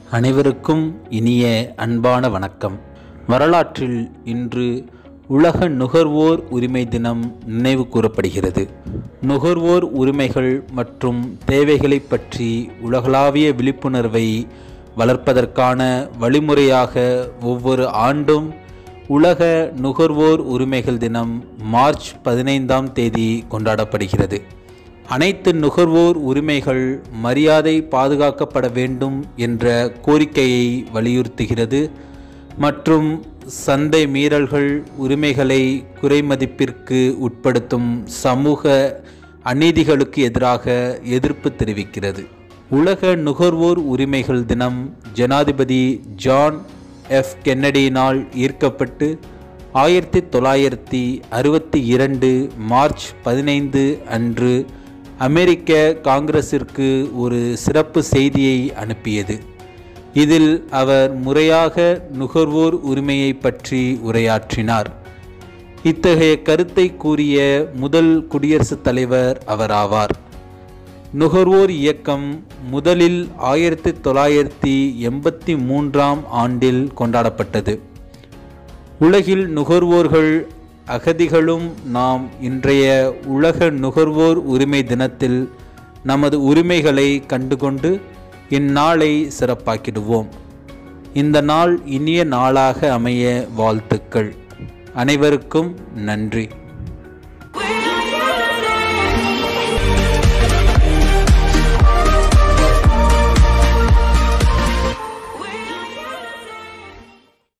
அனைவருக்கும் இனிய அன்பான வணக்கம் வரலாற்றில் இன்று உலக நுகர்வோர் உரிமை தினம் நினைவு கூறப்படுகிறது நுகர்வோர் உரிமைகள் மற்றும் தேவைகளை பற்றி உலகளாவிய விழிப்புணர்வை வளர்ப்பதற்கான வழிமுறையாக ஒவ்வொரு ஆண்டும் உலக நுகர்வோர் உரிமைகள் தினம் மார்ச் பதினைந்தாம் தேதி கொண்டாடப்படுகிறது அனைத்து நுகர்வோர் உரிமைகள் மரியாதை பாதுகாக்கப்பட வேண்டும் என்ற கோரிக்கையை வலியுறுத்துகிறது மற்றும் சந்தை மீறல்கள் உரிமைகளை குறைமதிப்பிற்கு உட்படுத்தும் சமூக அநீதிகளுக்கு எதிராக எதிர்ப்பு தெரிவிக்கிறது உலக நுகர்வோர் உரிமைகள் தினம் ஜனாதிபதி ஜான் எஃப் கென்னடியினால் ஈர்க்கப்பட்டு ஆயிரத்தி தொள்ளாயிரத்தி அறுபத்தி இரண்டு மார்ச் பதினைந்து அன்று அமெரிக்க காங்கிரசிற்கு ஒரு சிறப்பு செய்தியை அனுப்பியது இதில் அவர் முறையாக நுகர்வோர் உரிமையை பற்றி உரையாற்றினார் இத்தகைய கருத்தை கூறிய முதல் குடியரசுத் தலைவர் அவர் ஆவார் நுகர்வோர் இயக்கம் முதலில் ஆயிரத்தி தொள்ளாயிரத்தி எண்பத்தி மூன்றாம் ஆண்டில் கொண்டாடப்பட்டது உலகில் நுகர்வோர்கள் அகதிகளும் நாம் இன்றைய உலக நுகர்வோர் உரிமை தினத்தில் நமது உரிமைகளை கண்டுகொண்டு இந்நாளை சிறப்பாக்கிடுவோம் இந்த நாள் இனிய நாளாக அமைய வாழ்த்துக்கள் அனைவருக்கும் நன்றி